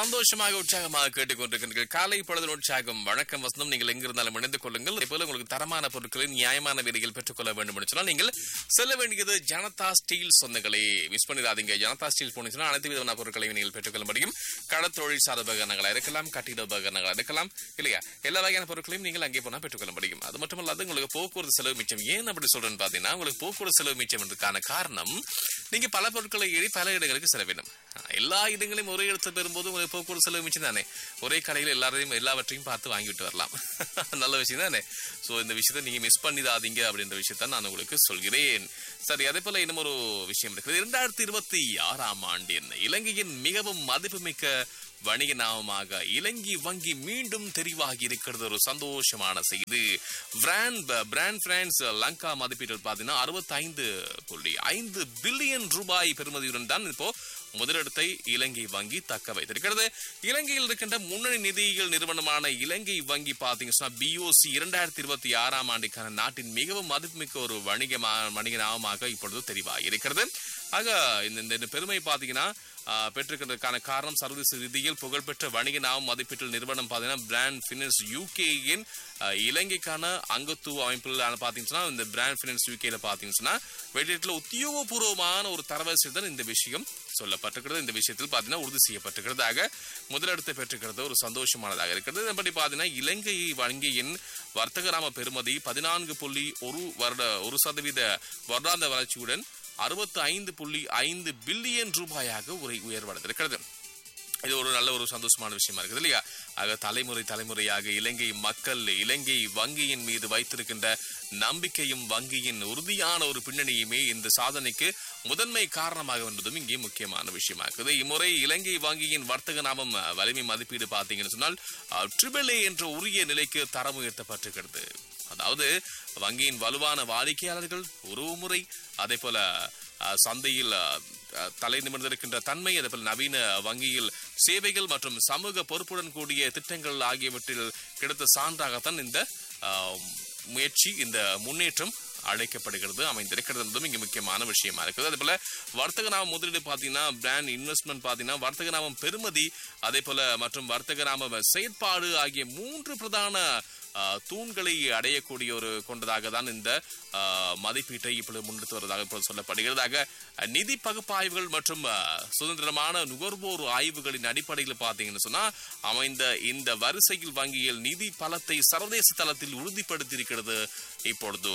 சந்தோஷமாக உற்சாகமாக கேட்டுக்கொண்டிருக்கின்றீர்கள் காலை பொழுது உற்சாகம் வணக்கம் வசனம் நீங்கள் எங்கிருந்தாலும் இணைந்து கொள்ளுங்கள் இதே போல உங்களுக்கு தரமான பொருட்களை நியாயமான விலையில் பெற்றுக்கொள்ள வேண்டும் என்று சொன்னால் நீங்கள் செல்ல வேண்டியது ஜனதா ஸ்டீல் சொந்தங்களே மிஸ் பண்ணிடாதீங்க ஜனதா ஸ்டீல் போனீங்கன்னா அனைத்து விதமான பொருட்களையும் நீங்கள் பெற்றுக்கொள்ள முடியும் கடத்தொழில் சார் உபகரணங்களாக இருக்கலாம் கட்டிட உபகரணங்களாக இருக்கலாம் இல்லையா எல்லா வகையான பொருட்களையும் நீங்கள் அங்கே போனால் பெற்றுக்கொள்ள முடியும் அது மட்டும் இல்லாது உங்களுக்கு போக்குவரத்து செலவு மிச்சம் ஏன் அப்படி சொல்றேன்னு பாத்தீங்கன்னா உங்களுக்கு போக்குவரத்து செலவு மிச்சம் என்றதுக்கான காரணம் நீங்க பல பொருட்களை ஏறி பல இடங்களுக்கு செல்ல வேண்டும் ஆஹ், எல்லா இடங்களையும் ஒரே இடத்துல பெறும்போது உங்களுக்கு போக்குவரத்து செலவு மிச்சம் தானே ஒரே கடையில் எல்லாரையும் எல்லாவற்றையும் பார்த்து வாங்கிட்டு வரலாம் நல்ல விஷயம் தானே சோ இந்த விஷயத்தை நீங்க மிஸ் பண்ணிடாதீங்க அப்படின்ற விஷயத்த நான் உங்களுக்கு சொல்கிறேன் சரி அதே போல இன்னும் ஒரு விஷயம் இருக்குது இரண்டாயிரத்தி இருபத்தி ஆறாம் ஆண்டின் இலங்கையின் மிகவும் மதிப்புமிக்க வணிக நாமமாக இலங்கை வங்கி மீண்டும் தெரிவாகி இருக்கிறது ஒரு சந்தோஷமான செய்தி பிராண்ட் பிராண்ட் பிரான்ஸ் லங்கா மதிப்பீட்டில் பார்த்தீங்கன்னா அறுபத்தைந்து புள்ளி ஐந்து பில்லியன் ரூபாய் பெறுமதியுடன் தான் இப்போ முதலிடத்தை இலங்கை வங்கி தக்க வைத்திருக்கிறது இலங்கையில் இருக்கின்ற முன்னணி நிதியியல் நிறுவனமான இலங்கை வங்கி பார்த்தீங்கன்னா பிஓசி இரண்டாயிரத்தி இருபத்தி ஆறாம் ஆண்டுக்கான நாட்டின் மிகவும் மதிப்புமிக்க ஒரு வணிக வணிக நாமமாக இப்பொழுது தெரிவாகி இருக்கிறது ஆக இந்த இந்த- இந்த பெருமை பார்த்தீங்கன்னா ஆஹ், பெற்றிருக்கிறதுக்கான காரணம் சர்வதேச ரீதியில் புகழ்பெற்ற வணிக நாம மதிப்பீட்டு நிறுவனம் பார்த்தீங்கன்னா பிராண்ட் ஃபினான்ஸ் யூகேயின் இலங்கைக்கான அங்கத்துவ அமைப்பில் பார்த்தீங்கன்னா இந்த பிராண்ட் ஃபினான்ஸ் யூகேல பார்த்தீங்கன்னா வெளியீட்டில் உத்தியோகபூர்வமான ஒரு தரவரிசை தான் இந்த விஷயம் சொல்லப்பட்டிருக்கிறது இந்த விஷயத்தில் பார்த்தீங்கன்னா உறுதி செய்யப்பட்டிருக்கிறதாக முதலிடத்தை பெற்றிருக்கிறது ஒரு சந்தோஷமானதாக இருக்கிறது இதன்படி பார்த்தீங்கன்னா இலங்கை வங்கியின் வர்த்தக நாம பெறுமதி பதினான்கு புள்ளி ஒரு வருட ஒரு சதவீத வருடாந்த வளர்ச்சியுடன் அறுபத்தி ஐந்து புள்ளி ஐந்து பில்லியன் ரூபாயாக உரை உயர்வடைந்திருக்கிறது இது ஒரு நல்ல ஒரு சந்தோஷமான விஷயமா இருக்குது இல்லையா ஆக தலைமுறை தலைமுறையாக இலங்கை மக்கள் இலங்கை வங்கியின் மீது வைத்திருக்கின்ற நம்பிக்கையும் வங்கியின் உறுதியான ஒரு பின்னணியுமே இந்த சாதனைக்கு முதன்மை காரணமாக என்பதும் இங்கே முக்கியமான விஷயமா இருக்குது இம்முறை இலங்கை வங்கியின் வர்த்தக நாமம் அஹ், வலிமை மதிப்பீடு பார்த்தீங்கன்னு சொன்னால் ட்ரிபிள் ஏ என்ற உரிய நிலைக்கு தரம் உயர்த்தப்பட்டிருக்கிறது அதாவது வங்கியின் வலுவான வாடிக்கையாளர்கள் உறவுமுறை அதே போல அஹ், சந்தையில் அஹ், அஹ், தலை நிமிர்ந்திருக்கின்ற தன்மை அதே போல நவீன வங்கியில் சேவைகள் மற்றும் சமூக பொறுப்புடன் கூடிய திட்டங்கள் ஆகியவற்றில் கிடைத்த சான்றாகத்தான் இந்த அஹ், முயற்சி இந்த முன்னேற்றம் அழைக்கப்படுகிறது அமைந்திருக்கிறது என்பதும் இங்க முக்கியமான விஷயமா இருக்குது அதே போல வர்த்தக நாமம் முதலீடு பார்த்தீங்கன்னா பிராண்ட் இன்வெஸ்ட்மெண்ட் பார்த்தீங்கன்னா வர்த்தக நாமம் பெருமதி அதே போல மற்றும் வர்த்தக நாம செயற்பாடு ஆகிய மூன்று பிரதான ஆஹ், தூண்களை அடையக்கூடிய ஒரு கொண்டதாக தான் இந்த ஆஹ், மதிப்பீட்டை இப்பொழுது முன்னெடுத்து வருவதாக இப்பொழுது சொல்லப்படுகிறதாக அஹ், நிதி பகுப்பாய்வுகள் மற்றும் ஆஹ், சுதந்திரமான நுகர்வோர் ஆய்வுகளின் அடிப்படையில் பார்த்தீங்கன்னு சொன்னா அமைந்த இந்த வரிசையில் வங்கியில் நிதி பலத்தை சர்வதேச தளத்தில் உறுதிப்படுத்தியிருக்கிறது இப்பொழுது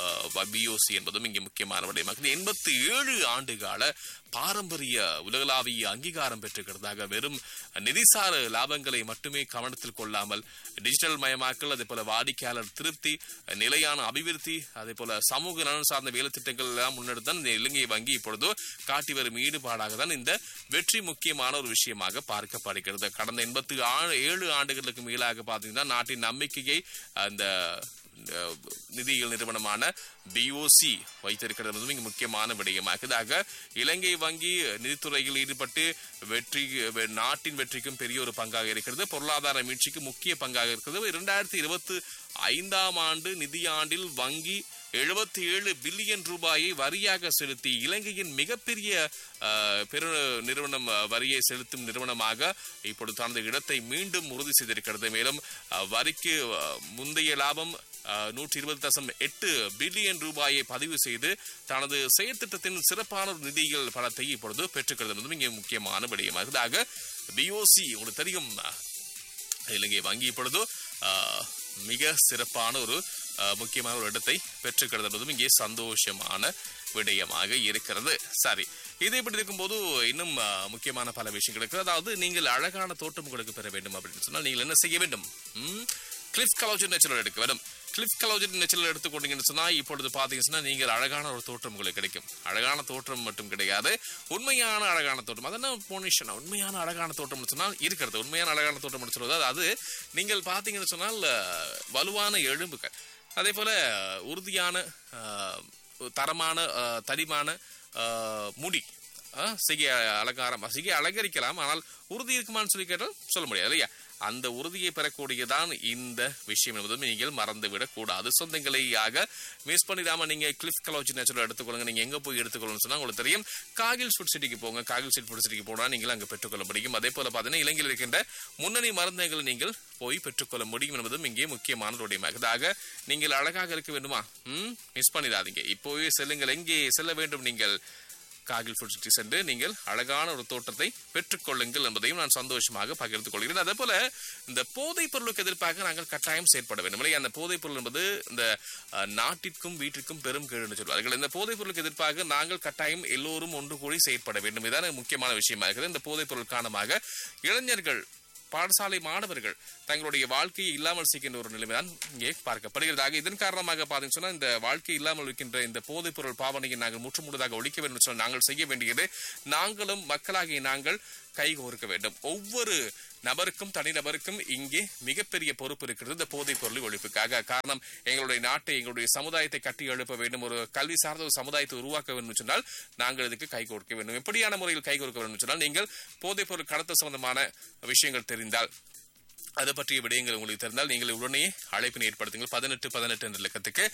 பிஓசி என்பதும் இங்கே முக்கியமான விடயமாக எண்பத்தி ஏழு ஆண்டு கால பாரம்பரிய உலகளாவிய அங்கீகாரம் பெற்றிருக்கிறதாக வெறும் நிதிசார லாபங்களை மட்டுமே கவனத்தில் கொள்ளாமல் டிஜிட்டல் மயமாக்கல் அதே போல வாடிக்கையாளர் திருப்தி நிலையான அபிவிருத்தி அதே போல சமூக நலன் சார்ந்த வேலை திட்டங்கள் எல்லாம் முன்னெடுத்து தான் இந்த இலங்கை வங்கி இப்பொழுது காட்டி வரும் ஈடுபாடாக தான் இந்த வெற்றி முக்கியமான ஒரு விஷயமாக பார்க்கப்படுகிறது கடந்த எண்பத்தி ஏழு ஆண்டுகளுக்கு மேலாக பார்த்தீங்கன்னா நாட்டின் நம்பிக்கையை அந்த அஹ், நிதியியல் நிறுவனமான பிஓசி வைத்திருக்கிறது என்பதும் இங்கு முக்கியமான விடயமாகுது ஆக இலங்கை வங்கி நிதித்துறையில் ஈடுபட்டு வெற்றி வெ- நாட்டின் வெற்றிக்கும் பெரிய ஒரு பங்காக இருக்கிறது பொருளாதார மீட்சிக்கு முக்கிய பங்காக இருக்கிறது இரண்டாயிரத்தி இருபத்தி ஐந்தாம் ஆண்டு நிதியாண்டில் வங்கி எழுபத்தி ஏழு பில்லியன் ரூபாயை வரியாக செலுத்தி இலங்கையின் மிகப்பெரிய அஹ், பெரு நிறுவனம் அஹ், வரியை செலுத்தும் நிறுவனமாக இப்பொழுது தனது இடத்தை மீண்டும் உறுதி செய்திருக்கிறது மேலும் அஹ், வரிக்கு அஹ், முந்தைய லாபம் நூற்றி இருபது தசம் எட்டு பில்லியன் ரூபாயை பதிவு செய்து தனது செயற்திட்டத்தின் சிறப்பான ஒரு நிதியியல் பலத்தை இப்பொழுது பெற்றுக்கிறது என்பதும் இங்கே முக்கியமான விடயமாகுது ஆக பிஓசி உங்களுக்கு தெரியும் இலங்கை வங்கி இப்பொழுது ஆஹ், மிக சிறப்பான ஒரு ஆஹ், முக்கியமான ஒரு இடத்தை பெற்றுக்கிறது என்பதும் இங்கே சந்தோஷமான விடயமாக இருக்கிறது சரி இது இப்படி இருக்கும்போது இன்னும் ஆஹ், முக்கியமான பல விஷயங்கள் இருக்கு அதாவது நீங்கள் அழகான தோட்டம் உங்களுக்கு பெற வேண்டும் அப்படின்னு சொன்னால் நீங்கள் என்ன செய்ய வேண்டும் ம்? கிளிஃப் கலோஜன் நேச்சுரல் எடுக்க வேண்டும் கிளிஃப் கலோஜன் நேச்சுரல் எடுத்துக்கொண்டீங்கன்னு சொன்னா இப்பொழுது பாத்தீங்கன்னா நீங்கள் அழகான ஒரு தோற்றம் உங்களுக்கு கிடைக்கும் அழகான தோற்றம் மட்டும் கிடையாது உண்மையான அழகான தோற்றம் அதெல்லாம் போனிஷன் உண்மையான அழகான தோற்றம்னு சொன்னால் இருக்கிறது உண்மையான அழகான தோற்றம் சொல்வது அது நீங்கள் பார்த்தீங்கன்னு சொன்னால் அஹ், வலுவான எலும்புகள் அதே போல உறுதியான அஹ், தரமான அஹ், தடிமான அஹ், முடி ஆ, சிகை அலங்காரம் சிகை அலங்கரிக்கலாம் ஆனால் உறுதி இருக்குமான்னு சொல்லி கேட்டால் சொல்ல முடியாது இல்லையா அந்த உறுதியை பெறக்கூடியதான் இந்த விஷயம் என்பதும் நீங்கள் மறந்துவிடக் கூடாது சொந்தங்களையாக மிஸ் பண்ணிடாம நீங்க கிளிஃப் கலோஜி நேச்சுரல் எடுத்துக்கொள்ளுங்க நீங்க எங்க போய் எடுத்துக்கொள்ளணும்னு சொன்னா உங்களுக்கு தெரியும் காகில் ஃபுட் சிட்டிக்கு போங்க காகில் ஸ்ட்ரீட் ஃபுட் சிட்டிக்கு போனா நீங்கள் அங்க பெற்றுக்கொள்ள முடியும் அதே போல பாத்தீங்கன்னா இலங்கையில் இருக்கின்ற முன்னணி மருந்துகளை நீங்கள் போய் பெற்றுக்கொள்ள முடியும் என்பதும் இங்கே முக்கியமான விடயமாக அதாக நீங்கள் அழகாக இருக்க வேண்டுமா ம் மிஸ் பண்ணிடாதீங்க இப்போவே செல்லுங்கள் எங்கே செல்ல வேண்டும் நீங்கள் காகில் ஃபுட் சிட்டி சென்று நீங்கள் அழகான ஒரு தோட்டத்தை பெற்றுக்கொள்ளுங்கள் என்பதையும் நான் சந்தோஷமாக பகிர்ந்து கொள்கிறேன் அதே போல இந்த போதைப் பொருளுக்கு எதிர்ப்பாக நாங்கள் கட்டாயம் செயற்பட வேண்டும் இல்லையா அந்த போதைப் பொருள் என்பது இந்த அஹ், நாட்டிற்கும் வீட்டிற்கும் பெரும் கேடுன்னு சொல்வார்கள் இந்த போதைப் பொருளுக்கு எதிர்ப்பாக நாங்கள் கட்டாயம் எல்லோரும் ஒன்று கூடி செயற்பட வேண்டும் இதான முக்கியமான விஷயமா இருக்குது இந்த போதைப் பொருள் காரணமாக இளைஞர்கள் பாடசாலை மாணவர்கள் தங்களுடைய வாழ்க்கையை இல்லாமல் செய்கின்ற ஒரு நிலைமைதான் இங்கே பார்க்கப்படுகிறதாக இதன் காரணமாக பார்த்தீங்கன்னு சொன்னா இந்த வாழ்க்கை இல்லாமல் இருக்கின்ற இந்த போதைப் பொருள் பாவனையை நாங்கள் முற்றுமுழுதாக ஒழிக்க வேண்டும் என்று சொன்னால் நாங்கள் செய்ய வேண்டியது நாங்களும் மக்களாகிய நாங்கள் கைகோர்க்க வேண்டும் ஒவ்வொரு நபருக்கும் தனிநபருக்கும் இங்கே மிகப்பெரிய பொறுப்பு இருக்கிறது இந்த போதைப் பொருள் ஒழிப்புக்காக காரணம் எங்களுடைய நாட்டை எங்களுடைய சமுதாயத்தை கட்டி எழுப்ப வேண்டும் ஒரு கல்வி சார்ந்த ஒரு சமுதாயத்தை உருவாக்க வேண்டும் என்று சொன்னால் நாங்கள் இதுக்கு கை கொடுக்க வேண்டும் எப்படியான முறையில் கை கொடுக்க வேண்டும் என்று சொன்னால் நீங்கள் போதைப் பொருள் கடத்தல் சம்பந்தமான விஷயங்கள் தெரிந்தால் அது பற்றிய விடயங்கள் உங்களுக்கு தெரிந்தால் நீங்கள் உடனே அழைப்பினை ஏற்படுத்துங்கள் பதினெட்டு பதினெட்டு என்ற இலக்கத்துக்கு